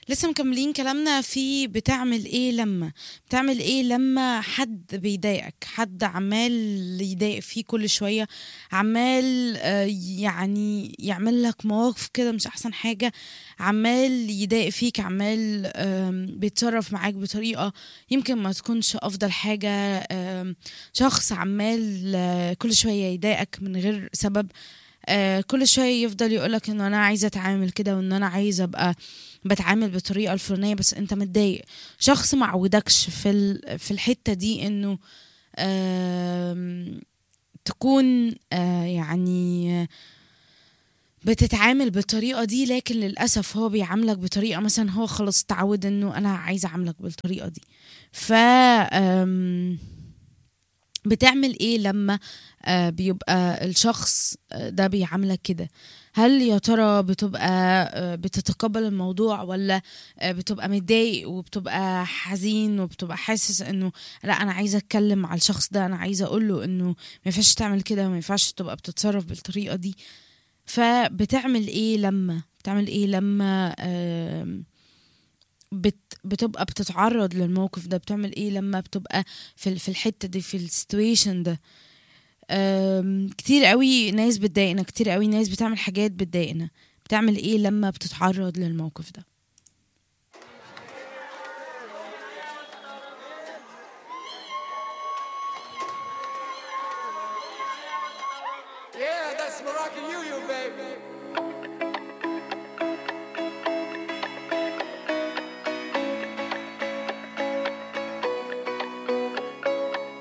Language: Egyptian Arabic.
لسه مكملين كلامنا في بتعمل ايه لما بتعمل ايه لما حد بيضايقك حد عمال يضايق فيه كل شوية عمال آه، يعني يعمل لك مواقف كده مش احسن حاجة عمال يضايق فيك عمال آم، بيتصرف معاك بطريقة يمكن ما تكونش افضل حاجة آم، شخص عمال آه، كل شوية يضايقك من غير سبب آه، كل شوية يفضل يقولك انه انا عايزة اتعامل كده وان انا عايزة ابقى بتعامل بالطريقه الفلانيه بس انت متضايق شخص ما عودكش في ال- في الحته دي انه آم، تكون آه، يعني بتتعامل بالطريقه دي لكن للاسف هو بيعاملك بطريقه مثلا هو خلاص اتعود انه انا عايز اعاملك بالطريقه دي ف آم، بتعمل ايه لما آه، بيبقى الشخص آه، ده بيعاملك كده هل يا ترى بتبقى آه، بتتقبل الموضوع ولا آه، بتبقى متضايق وبتبقى حزين وبتبقى حاسس انه لا انا عايزه اتكلم مع الشخص ده انا عايزه اقول له انه ما ينفعش تعمل كده وما ينفعش تبقى بتتصرف بالطريقه دي فبتعمل ايه لما بتعمل ايه لما آم، بت بتبقى بتتعرض للموقف ده بتعمل ايه لما بتبقى في ال- في الحته دي في السيتويشن ده أم، كتير قوي ناس بتضايقنا كتير قوي ناس بتعمل حاجات بتضايقنا بتعمل ايه لما بتتعرض للموقف ده Yeah, that's Moroccan you, you baby.